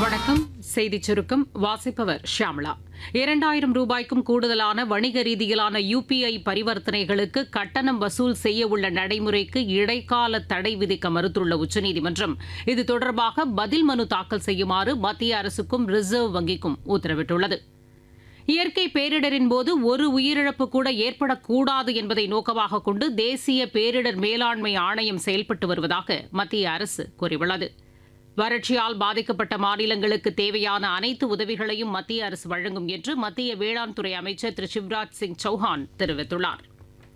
வணக்கம் செய்திச் சுருக்கம் வாசிப்பவர் ஷியாமளா இரண்டாயிரம் ரூபாய்க்கும் கூடுதலான வணிக ரீதியிலான யுபிஐ பரிவர்த்தனைகளுக்கு கட்டணம் வசூல் செய்ய உள்ள நடைமுறைக்கு இடைக்கால தடை விதிக்க மறுத்துள்ள உச்சநீதிமன்றம் இது தொடர்பாக பதில் மனு தாக்கல் செய்யுமாறு மத்திய அரசுக்கும் ரிசர்வ் வங்கிக்கும் உத்தரவிட்டுள்ளது இயற்கை பேரிடரின் போது ஒரு உயிரிழப்பு கூட ஏற்படக்கூடாது என்பதை நோக்கமாக கொண்டு தேசிய பேரிடர் மேலாண்மை ஆணையம் செயல்பட்டு வருவதாக மத்திய அரசு கூறியுள்ளது வறட்சியால் பாதிக்கப்பட்ட மாநிலங்களுக்கு தேவையான அனைத்து உதவிகளையும் மத்திய அரசு வழங்கும் என்று மத்திய வேளாண் துறை அமைச்சர் திரு சிவராஜ் சிங் சௌஹான் தெரிவித்துள்ளார்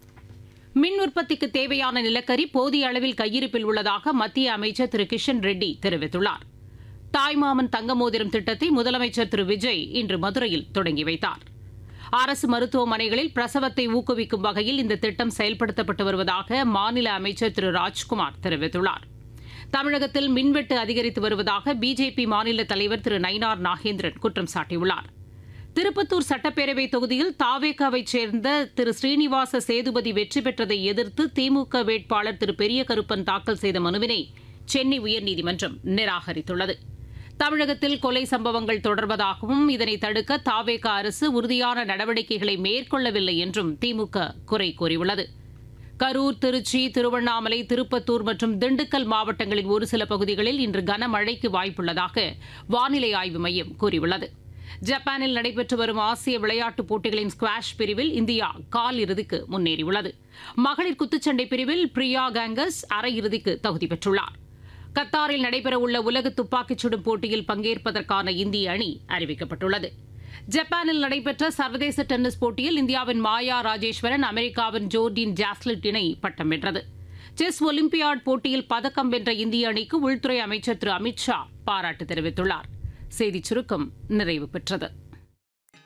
மின் உற்பத்திக்கு தேவையான நிலக்கரி போதிய அளவில் கையிருப்பில் உள்ளதாக மத்திய அமைச்சர் திரு கிஷன் ரெட்டி தெரிவித்துள்ளார் தாய்மாமன் தங்க மோதிரம் திட்டத்தை முதலமைச்சர் திரு விஜய் இன்று மதுரையில் தொடங்கி வைத்தார் அரசு மருத்துவமனைகளில் பிரசவத்தை ஊக்குவிக்கும் வகையில் இந்த திட்டம் செயல்படுத்தப்பட்டு வருவதாக மாநில அமைச்சர் திரு ராஜ்குமார் தெரிவித்துள்ளார் தமிழகத்தில் மின்வெட்டு அதிகரித்து வருவதாக பிஜேபி மாநில தலைவர் திரு நயினார் நாகேந்திரன் குற்றம் சாட்டியுள்ளார் திருப்பத்தூர் சட்டப்பேரவை தொகுதியில் தாவேகாவைச் சேர்ந்த திரு ஸ்ரீனிவாச சேதுபதி வெற்றி பெற்றதை எதிர்த்து திமுக வேட்பாளர் திரு பெரிய கருப்பன் தாக்கல் செய்த மனுவினை சென்னை உயர்நீதிமன்றம் நிராகரித்துள்ளது தமிழகத்தில் கொலை சம்பவங்கள் தொடர்வதாகவும் இதனை தடுக்க தாவேகா அரசு உறுதியான நடவடிக்கைகளை மேற்கொள்ளவில்லை என்றும் திமுக குறை கூறியுள்ளது கரூர் திருச்சி திருவண்ணாமலை திருப்பத்தூர் மற்றும் திண்டுக்கல் மாவட்டங்களின் ஒரு சில பகுதிகளில் இன்று கனமழைக்கு வாய்ப்புள்ளதாக வானிலை ஆய்வு மையம் கூறியுள்ளது ஜப்பானில் நடைபெற்று வரும் ஆசிய விளையாட்டுப் போட்டிகளின் ஸ்குவாஷ் பிரிவில் இந்தியா கால் இறுதிக்கு முன்னேறியுள்ளது மகளிர் குத்துச்சண்டை பிரிவில் பிரியா கேங்கஸ் அரையிறுதிக்கு தகுதி பெற்றுள்ளார் கத்தாரில் நடைபெறவுள்ள உலக துப்பாக்கிச் சுடும் போட்டியில் பங்கேற்பதற்கான இந்திய அணி அறிவிக்கப்பட்டுள்ளது ஜப்பானில் நடைபெற்ற சர்வதேச டென்னிஸ் போட்டியில் இந்தியாவின் மாயா ராஜேஸ்வரன் அமெரிக்காவின் ஜோர்டின் ஜாஸ்லிட் இணை பட்டம் வென்றது செஸ் ஒலிம்பியாட் போட்டியில் பதக்கம் வென்ற இந்திய அணிக்கு உள்துறை அமைச்சர் திரு அமித் ஷா பாராட்டு தெரிவித்துள்ளார் செய்திச் சுருக்கம் நிறைவு பெற்றது